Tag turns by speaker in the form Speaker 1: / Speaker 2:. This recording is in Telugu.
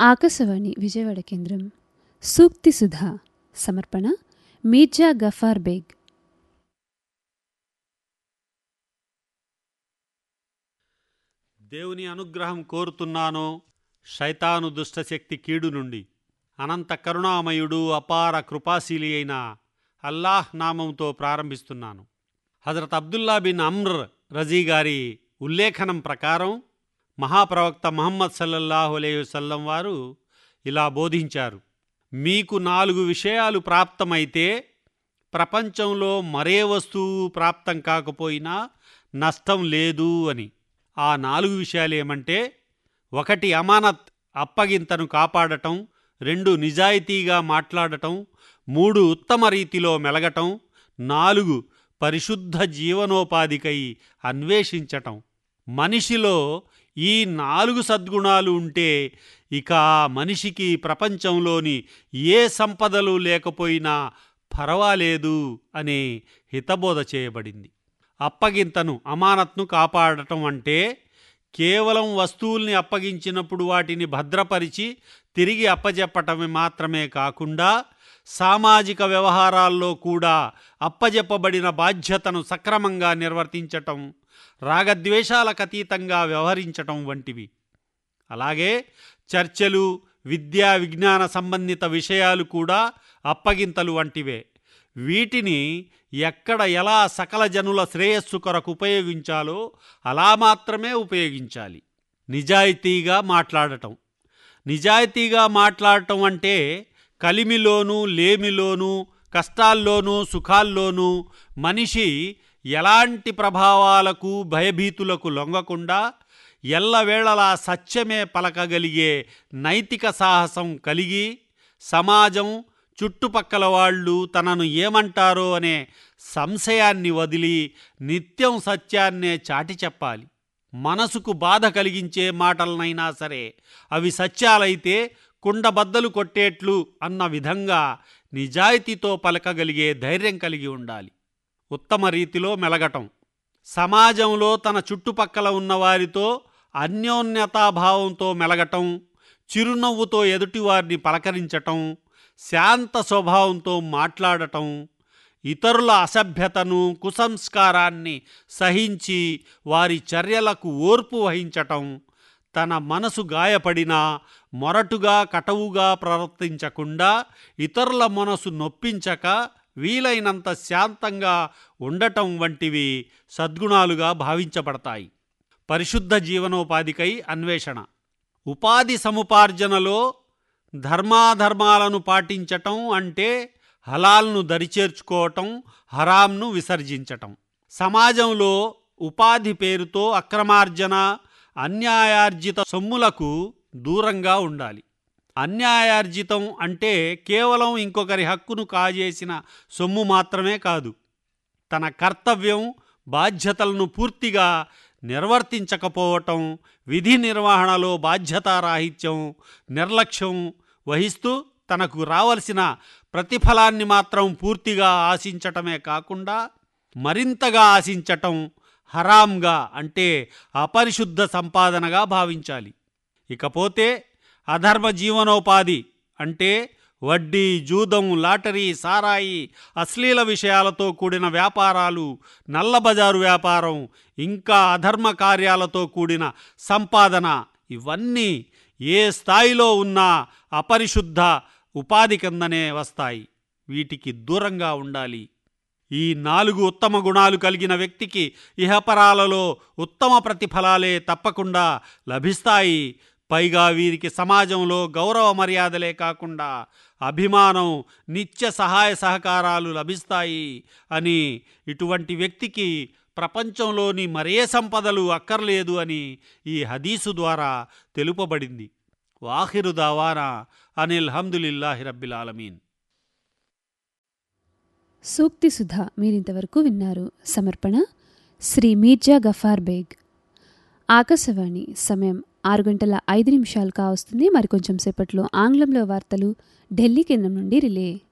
Speaker 1: ఆకాశవాణి విజయవాడ కేంద్రం సూక్తి సుధా సమర్పణ మీర్జా గఫార్ బేగ్
Speaker 2: దేవుని అనుగ్రహం కోరుతున్నాను శైతాను దుష్టశక్తి కీడు నుండి అనంత కరుణామయుడు అపార కృపాశీలి అయిన అల్లాహ్ నామంతో ప్రారంభిస్తున్నాను హజరత్ అబ్దుల్లా బిన్ అమ్ర్ రజీ గారి ఉల్లేఖనం ప్రకారం మహాప్రవక్త మహమ్మద్ సల్లల్లాహు అలైహి వసల్లం వారు ఇలా బోధించారు మీకు నాలుగు విషయాలు ప్రాప్తమైతే ప్రపంచంలో మరే వస్తువు ప్రాప్తం కాకపోయినా నష్టం లేదు అని ఆ నాలుగు విషయాలు ఏమంటే ఒకటి అమానత్ అప్పగింతను కాపాడటం రెండు నిజాయితీగా మాట్లాడటం మూడు ఉత్తమ రీతిలో మెలగటం నాలుగు పరిశుద్ధ జీవనోపాధికై అన్వేషించటం మనిషిలో ఈ నాలుగు సద్గుణాలు ఉంటే ఇక ఆ మనిషికి ప్రపంచంలోని ఏ సంపదలు లేకపోయినా పర్వాలేదు అనే హితబోధ చేయబడింది అప్పగింతను అమానత్ను కాపాడటం అంటే కేవలం వస్తువుల్ని అప్పగించినప్పుడు వాటిని భద్రపరిచి తిరిగి అప్పజెప్పటమే మాత్రమే కాకుండా సామాజిక వ్యవహారాల్లో కూడా అప్పజెప్పబడిన బాధ్యతను సక్రమంగా నిర్వర్తించటం రాగద్వేషాలకు అతీతంగా వ్యవహరించటం వంటివి అలాగే చర్చలు విద్యా విజ్ఞాన సంబంధిత విషయాలు కూడా అప్పగింతలు వంటివే వీటిని ఎక్కడ ఎలా సకల జనుల శ్రేయస్సు కొరకు ఉపయోగించాలో అలా మాత్రమే ఉపయోగించాలి నిజాయితీగా మాట్లాడటం నిజాయితీగా మాట్లాడటం అంటే కలిమిలోనూ లేమిలోనూ కష్టాల్లోనూ సుఖాల్లోనూ మనిషి ఎలాంటి ప్రభావాలకు భయభీతులకు లొంగకుండా ఎల్లవేళలా సత్యమే పలకగలిగే నైతిక సాహసం కలిగి సమాజం చుట్టుపక్కల వాళ్ళు తనను ఏమంటారో అనే సంశయాన్ని వదిలి నిత్యం సత్యాన్నే చాటి చెప్పాలి మనసుకు బాధ కలిగించే మాటలనైనా సరే అవి సత్యాలైతే కుండబద్దలు కొట్టేట్లు అన్న విధంగా నిజాయితీతో పలకగలిగే ధైర్యం కలిగి ఉండాలి ఉత్తమ రీతిలో మెలగటం సమాజంలో తన చుట్టుపక్కల ఉన్నవారితో అన్యోన్యతాభావంతో మెలగటం చిరునవ్వుతో ఎదుటివారిని పలకరించటం శాంత స్వభావంతో మాట్లాడటం ఇతరుల అసభ్యతను కుసంస్కారాన్ని సహించి వారి చర్యలకు ఓర్పు వహించటం తన మనసు గాయపడినా మొరటుగా కటవుగా ప్రవర్తించకుండా ఇతరుల మనసు నొప్పించక వీలైనంత శాంతంగా ఉండటం వంటివి సద్గుణాలుగా భావించబడతాయి పరిశుద్ధ జీవనోపాధికై అన్వేషణ ఉపాధి సముపార్జనలో ధర్మాధర్మాలను పాటించటం అంటే హలాల్ను దరిచేర్చుకోవటం హరాంను విసర్జించటం సమాజంలో ఉపాధి పేరుతో అక్రమార్జన అన్యాయార్జిత సొమ్ములకు దూరంగా ఉండాలి అన్యాయార్జితం అంటే కేవలం ఇంకొకరి హక్కును కాజేసిన సొమ్ము మాత్రమే కాదు తన కర్తవ్యం బాధ్యతలను పూర్తిగా నిర్వర్తించకపోవటం విధి నిర్వహణలో బాధ్యతారాహిత్యం నిర్లక్ష్యం వహిస్తూ తనకు రావలసిన ప్రతిఫలాన్ని మాత్రం పూర్తిగా ఆశించటమే కాకుండా మరింతగా ఆశించటం హరాంగా అంటే అపరిశుద్ధ సంపాదనగా భావించాలి ఇకపోతే అధర్మ జీవనోపాధి అంటే వడ్డీ జూదం లాటరీ సారాయి అశ్లీల విషయాలతో కూడిన వ్యాపారాలు నల్లబజారు వ్యాపారం ఇంకా అధర్మ కార్యాలతో కూడిన సంపాదన ఇవన్నీ ఏ స్థాయిలో ఉన్నా అపరిశుద్ధ ఉపాధి కిందనే వస్తాయి వీటికి దూరంగా ఉండాలి ఈ నాలుగు ఉత్తమ గుణాలు కలిగిన వ్యక్తికి ఇహపరాలలో ఉత్తమ ప్రతిఫలాలే తప్పకుండా లభిస్తాయి పైగా వీరికి సమాజంలో గౌరవ మర్యాదలే కాకుండా అభిమానం నిత్య సహాయ సహకారాలు లభిస్తాయి అని ఇటువంటి వ్యక్తికి ప్రపంచంలోని మరే సంపదలు అక్కర్లేదు అని ఈ హదీసు ద్వారా తెలుపబడింది వాహిరు దావానా అనిల్ హమ్దులిల్లాహి రబ్బిల్ ఆలమీన్
Speaker 1: సూక్తి సుధా మీరింతవరకు విన్నారు సమర్పణ శ్రీ మీర్జా గఫార్ బేగ్ ఆకాశవాణి సమయం ఆరు గంటల ఐదు నిమిషాలు కావస్తుంది మరికొంచెం సేపట్లో ఆంగ్లంలో వార్తలు ఢిల్లీ కేంద్రం నుండి రిలే